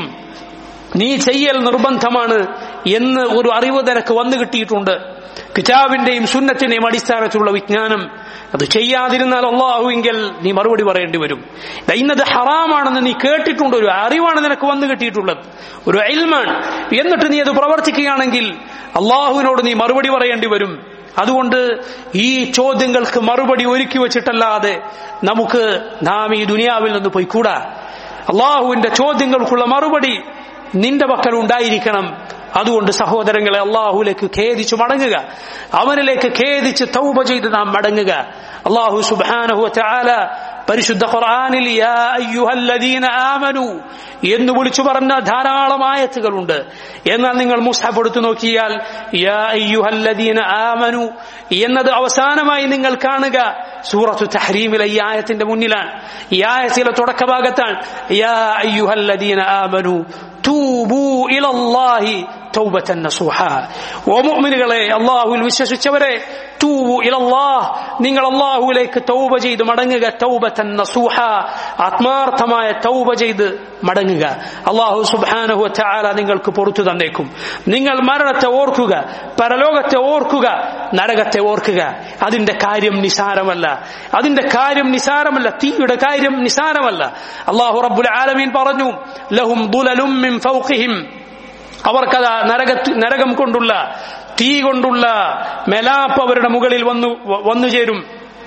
നീ ചെയ്യൽ നിർബന്ധമാണ് എന്ന് ഒരു അറിവ് നിനക്ക് വന്നു കിട്ടിയിട്ടുണ്ട് കിതാബിന്റെയും സുന്നത്തിന്റെയും അടിസ്ഥാനത്തിലുള്ള വിജ്ഞാനം അത് ചെയ്യാതിരുന്നാൽ അള്ളാഹുവിങ്കിൽ നീ മറുപടി പറയേണ്ടി വരും ഇന്നത് ഹറാമാണെന്ന് നീ കേട്ടിട്ടുണ്ട് ഒരു അറിവാണ് നിനക്ക് വന്നു കിട്ടിയിട്ടുള്ളത് ഒരു അയൽമാണ് എന്നിട്ട് നീ അത് പ്രവർത്തിക്കുകയാണെങ്കിൽ അള്ളാഹുവിനോട് നീ മറുപടി പറയേണ്ടി വരും അതുകൊണ്ട് ഈ ചോദ്യങ്ങൾക്ക് മറുപടി ഒരുക്കി വെച്ചിട്ടല്ലാതെ നമുക്ക് നാം ഈ ദുനിയാവിൽ നിന്ന് പോയിക്കൂടാ അള്ളാഹുവിന്റെ ചോദ്യങ്ങൾക്കുള്ള മറുപടി നിന്റെ പക്കൽ ഉണ്ടായിരിക്കണം അതുകൊണ്ട് സഹോദരങ്ങളെ അള്ളാഹുലേക്ക് ഖേദിച്ചു മടങ്ങുക അവനിലേക്ക് ഖേദിച്ച് തൗബ ചെയ്ത് നാം മടങ്ങുക അള്ളാഹു സുബാനഹു ചാല പരിശുദ്ധ ഖുർആനിൽ യാ അയ്യുഹല്ലദീന ആമനു എന്ന് വിളിച്ചു പറഞ്ഞ ധാരാളം ആയത്തുകളുണ്ട് എന്നാൽ നിങ്ങൾ മുസ്ഹഫ് എടുത്തു നോക്കിയാൽ യാ അയ്യുഹല്ലദീന ആമനു എന്നത് അവസാനമായി നിങ്ങൾ കാണുക സൂറത്തു തഹ്രീമിലെ ഈ ആയത്തിന്റെ മുന്നിലാണ് ഈ ആയത്തിലെ തുടക്കഭാഗത്താണ് യാ അയ്യുഹല്ലദീന ആമനു തൂബൂ ഇലല്ലാഹി തൗബത്തൻ നസൂഹ ഓ മുഅ്മിനുകളെ അള്ളാഹുവിൽ വിശ്വസിച്ചവരെ തൂബു ഇലല്ലാഹ് നിങ്ങൾ അള്ളാഹുവിലേക്ക് തൗബ ചെയ്ത് മടങ്ങുക തൗബത്തൻ നസൂഹ ആത്മാർത്ഥമായ തൗബ ചെയ്ത് മടങ്ങുക അള്ളാഹു സുബ്ഹാനഹു വതആല നിങ്ങൾക്ക് പുറത്തു തന്നേക്കും നിങ്ങൾ മരണത്തെ ഓർക്കുക പരലോകത്തെ ഓർക്കുക നരകത്തെ ഓർക്കുക അതിന്റെ കാര്യം നിസാരമല്ല അതിന്റെ കാര്യം നിസാരമല്ല തീയുടെ കാര്യം നിസാരമല്ല അള്ളാഹു റബ്ബുൽ ആലമീൻ പറഞ്ഞു ലഹും ദുലലും മിൻ ഫൗഖിഹിം അവർക്കത് നരക നരകം കൊണ്ടുള്ള തീ കൊണ്ടുള്ള മെലാപ്പ് അവരുടെ മുകളിൽ വന്നു വന്നു ചേരും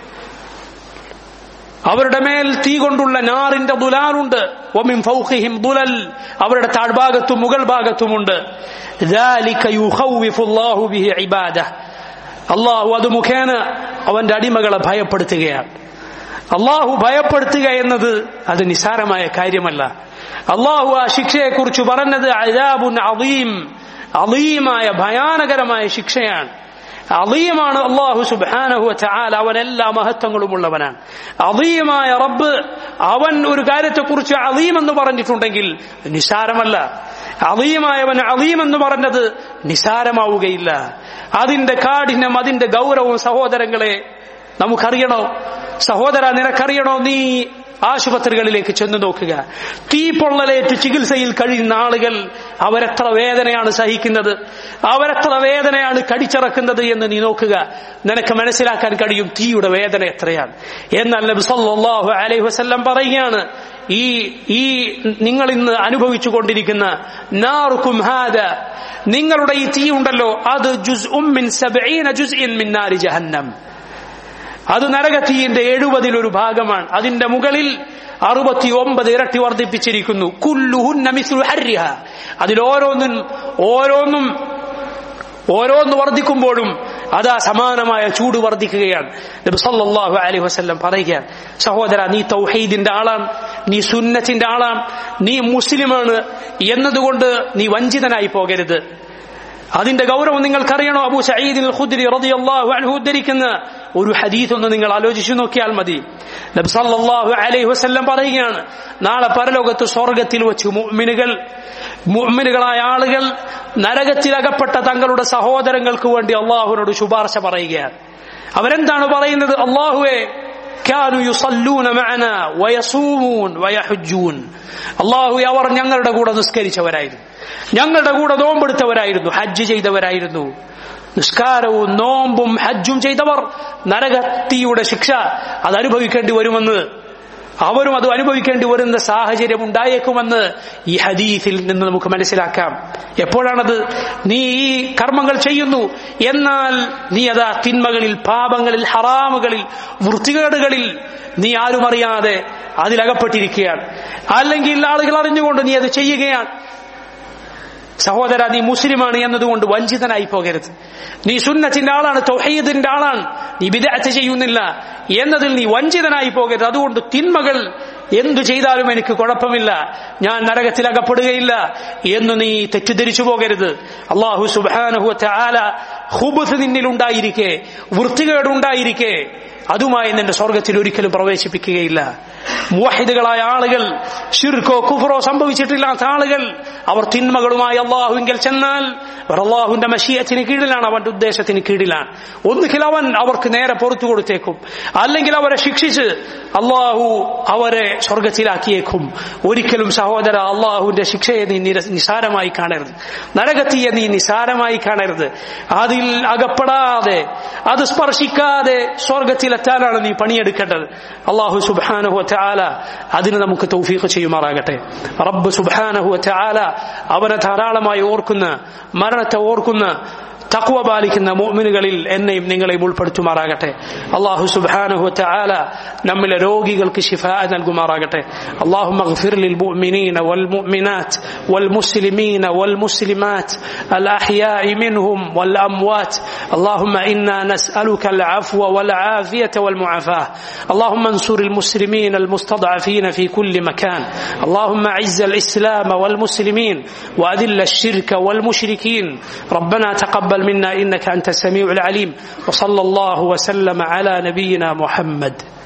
അവരുടെ മേൽ തീ കൊണ്ടുള്ള നാറിന്റെ ദുലാലുണ്ട് ഒമിൻ ഫൗഖിഹിം ദുലൽ അവരുടെ താഴ്ഭാഗത്തും മുകൾ ഭാഗത്തുമുണ്ട് അള്ളാഹു അത് മുഖേന അവന്റെ അടിമകളെ ഭയപ്പെടുത്തുകയാണ് അള്ളാഹു ഭയപ്പെടുത്തുക എന്നത് അത് നിസാരമായ കാര്യമല്ല അള്ളാഹു ആ ശിക്ഷയെക്കുറിച്ച് പറഞ്ഞത് അജാബുൻ അലീം അലീമായ ഭയാനകരമായ ശിക്ഷയാണ് അലീമാണ് അള്ളാഹു സുബാനഹു ചാൽ അവൻ എല്ലാ മഹത്വങ്ങളും ഉള്ളവനാണ് അലീമായ റബ്ബ് അവൻ ഒരു കാര്യത്തെക്കുറിച്ച് അലീം എന്ന് പറഞ്ഞിട്ടുണ്ടെങ്കിൽ നിസാരമല്ല അലീമായവൻ അലീം എന്ന് പറഞ്ഞത് നിസാരമാവുകയില്ല അതിന്റെ കാഠിന്യം അതിന്റെ ഗൗരവവും സഹോദരങ്ങളെ നമുക്കറിയണോ സഹോദര നിനക്കറിയണോ നീ ആശുപത്രികളിലേക്ക് ചെന്ന് നോക്കുക തീ പൊള്ളലേറ്റ് ചികിത്സയിൽ കഴിയുന്ന ആളുകൾ അവരെത്ര വേദനയാണ് സഹിക്കുന്നത് അവരെത്ര വേദനയാണ് കടിച്ചിറക്കുന്നത് എന്ന് നീ നോക്കുക നിനക്ക് മനസ്സിലാക്കാൻ കഴിയും തീയുടെ വേദന എത്രയാണ് എന്നാൽ നബി സല്ലല്ലാഹു അലൈഹി വസല്ലം പറയുകയാണ് ഈ ഈ നിങ്ങൾ ഇന്ന് അനുഭവിച്ചു കൊണ്ടിരിക്കുന്ന നാറുക്കും ഹാദ നിങ്ങളുടെ ഈ തീ ഉണ്ടല്ലോ അത് ജുസ് ഉമ്മിൻ സബഈന ജുസ്ഇൻ മിൻ നാരി ജഹന്നം അത് നരകത്തീയിന്റെ എഴുപതിലൊരു ഭാഗമാണ് അതിന്റെ മുകളിൽ അറുപത്തി ഒമ്പത് ഇരട്ടി വർദ്ധിപ്പിച്ചിരിക്കുന്നു കുല്ലുഹുന്ന മിസ്ലു ഹർരിഹ അതിൽ ഓരോന്നും ഓരോന്നും ഓരോന്ന് വർദ്ധിക്കുമ്പോഴും അതാ സമാനമായ ചൂട് വർദ്ധിക്കുകയാണ് നബി സല്ലല്ലാഹു അലൈഹി വസല്ലം പറയുകയാണ് സഹോദര നീ തൗഹീദിന്റെ ആളാണ് നീ സുന്നത്തിന്റെ ആളാണ് നീ മുസ്ലിമാണ് എന്നതുകൊണ്ട് നീ വഞ്ചിതനായി പോകരുത് അതിന്റെ ഗൗരവം നിങ്ങൾക്കറിയണോ അബൂ സഈദ് ഖുദ്രി റളിയല്ലാഹു അൻഹു ഉദ്ധരിക്കുന്ന ഒരു ഹദീസ് ഒന്ന് നിങ്ങൾ ആലോചിച്ചു നോക്കിയാൽ മതി നബി സല്ലല്ലാഹു അലൈഹി വസല്ലം പറയുകയാണ് നാളെ പരലോകത്ത് സ്വർഗത്തിൽ വെച്ച് മുഅ്മിനുകൾ മുഅ്മിനുകളായ ആളുകൾ നരകത്തിലകപ്പെട്ട തങ്ങളുടെ സഹോദരങ്ങൾക്ക് വേണ്ടി അള്ളാഹുവിനോട് ശുപാർശ പറയുകയാണ് അവരെന്താണ് പറയുന്നത് അള്ളാഹുവെ كانوا يصلون معنا ويصومون ويحجون അള്ളാഹു അവർ ഞങ്ങളുടെ കൂടെ നിസ്കരിച്ചവരായിരുന്നു ഞങ്ങളുടെ കൂടെ നോമ്പെടുത്തവരായിരുന്നു ഹജ്ജ് ചെയ്തവരായിരുന്നു നിസ്കാരവും നോമ്പും ഹജ്ജും ചെയ്തവർ നരകത്തിയുടെ ശിക്ഷ അത് അനുഭവിക്കേണ്ടി വരുമെന്ന് അവരും അത് അനുഭവിക്കേണ്ടി വരുന്ന സാഹചര്യം ഉണ്ടായേക്കുമെന്ന് ഈ ഹദീസിൽ നിന്ന് നമുക്ക് മനസ്സിലാക്കാം എപ്പോഴാണത് നീ ഈ കർമ്മങ്ങൾ ചെയ്യുന്നു എന്നാൽ നീ അതാ തിന്മകളിൽ പാപങ്ങളിൽ ഹറാമുകളിൽ വൃത്തികേടുകളിൽ നീ ആരും അറിയാതെ അതിലകപ്പെട്ടിരിക്കുകയാണ് അല്ലെങ്കിൽ ആളുകൾ അറിഞ്ഞുകൊണ്ട് നീ അത് ചെയ്യുകയാണ് സഹോദര നീ മുസ്ലിമാണ് എന്നതുകൊണ്ട് വഞ്ചിതനായി പോകരുത് നീ സുന്നത്തിന്റെ ആളാണ് തൗഹീദിന്റെ ആളാണ് നീ വിദഗ്ധ ചെയ്യുന്നില്ല എന്നതിൽ നീ വഞ്ചിതനായി പോകരുത് അതുകൊണ്ട് തിന്മകൾ എന്തു ചെയ്താലും എനിക്ക് കുഴപ്പമില്ല ഞാൻ നരകത്തിൽ അകപ്പെടുകയില്ല എന്ന് നീ തെറ്റിദ്ധരിച്ചു പോകരുത് അള്ളാഹു സുബാനഹു ആല ഹുബുസ് നിന്നിലുണ്ടായിരിക്കെ വൃത്തികേടുണ്ടായിരിക്കെ അതുമായി നിന്റെ സ്വർഗത്തിൽ ഒരിക്കലും പ്രവേശിപ്പിക്കുകയില്ല മുവാഹിദുകളായ ആളുകൾ ഷിർക്കോ കുഫറോ സംഭവിച്ചിട്ടില്ലാത്ത ആളുകൾ അവർ തിന്മകളുമായി അള്ളാഹുവിങ്കിൽ ചെന്നാൽ അവർ അള്ളാഹുവിന്റെ മഷീയത്തിന് കീഴിലാണ് അവന്റെ ഉദ്ദേശത്തിന് കീഴിലാണ് ഒന്നുകിൽ അവൻ അവർക്ക് നേരെ പുറത്തു കൊടുത്തേക്കും അല്ലെങ്കിൽ അവരെ ശിക്ഷിച്ച് അള്ളാഹു അവരെ സ്വർഗത്തിലാക്കിയേക്കും ഒരിക്കലും സഹോദര അള്ളാഹുവിന്റെ ശിക്ഷയെ നീ നിര- നിസാരമായി കാണരുത് നരകത്തിയെ നീ നിസാരമായി കാണരുത് അതിൽ അകപ്പെടാതെ അത് സ്പർശിക്കാതെ സ്വർഗത്തിലെത്താനാണ് നീ പണിയെടുക്കേണ്ടത് അള്ളാഹു സുബാനഹു ചാല അതിന് നമുക്ക് തൗഫീഖ് ചെയ്യുമാറാകട്ടെ റബ്ബ് സുബാനഹു ചാല അവനെ ധാരാളമായി ഓർക്കുന്ന മരണത്തെ ഓർക്കുന്ന തക്വ പാലിക്കുന്ന മോമിനുകളിൽ എന്നെയും നിങ്ങളെയും ഉൾപ്പെടുത്തുമാറാകട്ടെ അള്ളാഹു സുബാനഹു ചാല നമ്മിലെ രോഗികൾക്ക് ശിഫ നൽകുമാറാകട്ടെ അള്ളാഹു مغفر للمؤمنين والمؤمنات والمسلمين والمسلمات الأحياء منهم والأموات اللهم إنا نسألك العفو والعافية والمعافاة اللهم انصر المسلمين المستضعفين في كل مكان اللهم عز الإسلام والمسلمين وأذل الشرك والمشركين ربنا تقبل منا إنك أنت السميع العليم وصلى الله وسلم على نبينا محمد